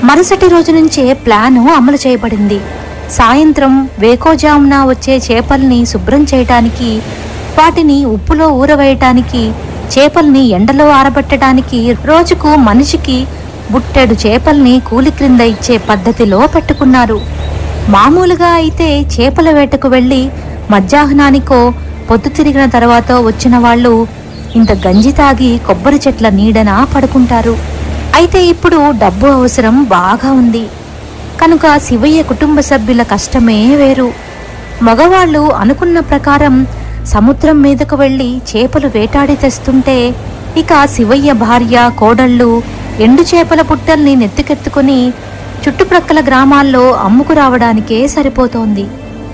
మరుసటి రోజు నుంచే ప్లాను అమలు చేయబడింది సాయంత్రం వేకోజామున వచ్చే చేపల్ని శుభ్రం చేయటానికి వాటిని ఉప్పులో ఊరవేయటానికి చేపల్ని ఎండలో ఆరబెట్టడానికి రోజుకు మనిషికి బుట్టెడు చేపల్ని కూలి క్రింద ఇచ్చే పద్ధతిలో పెట్టుకున్నారు మామూలుగా అయితే చేపల వేటకు వెళ్ళి మధ్యాహ్నానికో పొద్దు తిరిగిన తర్వాత వచ్చిన వాళ్ళు ఇంత గంజి తాగి కొబ్బరి చెట్ల నీడన పడుకుంటారు అయితే ఇప్పుడు డబ్బు అవసరం బాగా ఉంది కనుక శివయ్య కుటుంబ సభ్యుల కష్టమే వేరు మగవాళ్ళు అనుకున్న ప్రకారం సముద్రం మీదకు వెళ్ళి చేపలు వేటాడి తెస్తుంటే ఇక శివయ్య భార్య కోడళ్ళు ఎండు చేపల పుట్టల్ని నెత్తికెత్తుకుని చుట్టుప్రక్కల గ్రామాల్లో అమ్ముకు రావడానికే సరిపోతోంది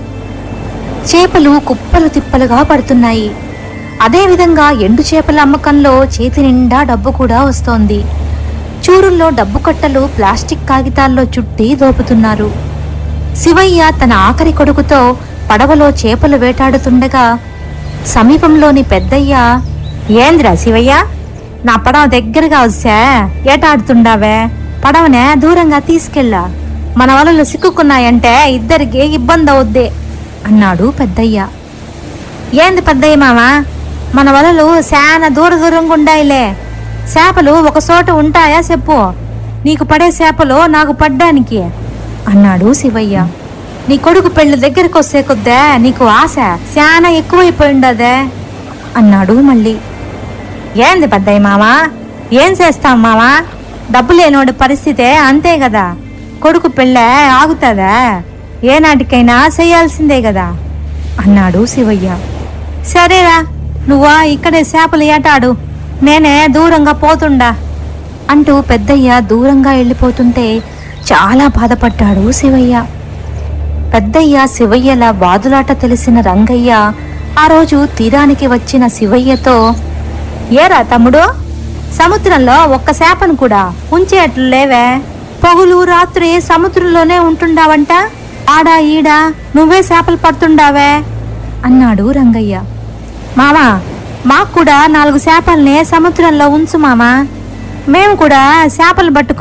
చేపలు కుప్పలు తిప్పలుగా పడుతున్నాయి అదేవిధంగా ఎండు చేపల అమ్మకంలో చేతి నిండా డబ్బు కూడా వస్తోంది చూరుల్లో డబ్బు కట్టలు ప్లాస్టిక్ కాగితాల్లో చుట్టి దోపుతున్నారు శివయ్య తన ఆఖరి కొడుకుతో పడవలో చేపలు వేటాడుతుండగా సమీపంలోని పెద్దయ్య ఏంద్రా శివయ్య నా పడవ దగ్గరగా వస్తే ఏటాడుతుండావే పడవనే దూరంగా తీసుకెళ్ళా మన వలలు సిక్కుకున్నాయంటే ఇద్దరికి ఇబ్బంది అవుద్ది అన్నాడు పెద్దయ్య ఏంది పెద్దయ్య మామ మన వలలు చాలా దూర దూరంగా ఉండాయిలే చేపలు ఒక చోట ఉంటాయా చెప్పు నీకు పడే చేపలు నాకు పడ్డానికి అన్నాడు శివయ్య నీ కొడుకు పెళ్లి దగ్గరికి వస్తే కొద్దే నీకు ఆశ చాలా ఎక్కువైపోయిండదే అన్నాడు మళ్ళీ ఏంది పెద్దయ్య మామా ఏం చేస్తాం మామా డబ్బు లేనోడి పరిస్థితే అంతే కదా కొడుకు పెళ్ళే ఆగుతుందా ఏనాటికైనా చేయాల్సిందే కదా అన్నాడు శివయ్య సరేరా నువ్వా ఇక్కడే చేపలు ఏటాడు నేనే దూరంగా పోతుండా అంటూ పెద్దయ్య దూరంగా వెళ్ళిపోతుంటే చాలా బాధపడ్డాడు శివయ్య పెద్దయ్య శివయ్యల బాదులాట తెలిసిన రంగయ్య ఆ రోజు తీరానికి వచ్చిన శివయ్యతో ఏరా తమ్ముడు సముద్రంలో ఒక్క చేపను కూడా ఉంచేట్లు లేవే పగులు రాత్రి సముద్రంలోనే ఉంటుండావంట ఆడా ఈడా నువ్వే చేపలు పడుతుండావే అన్నాడు రంగయ్య మామా మాకు కూడా నాలుగు చేపల్ని సముద్రంలో ఉంచు మామా మేము కూడా చేపలు పట్టుకు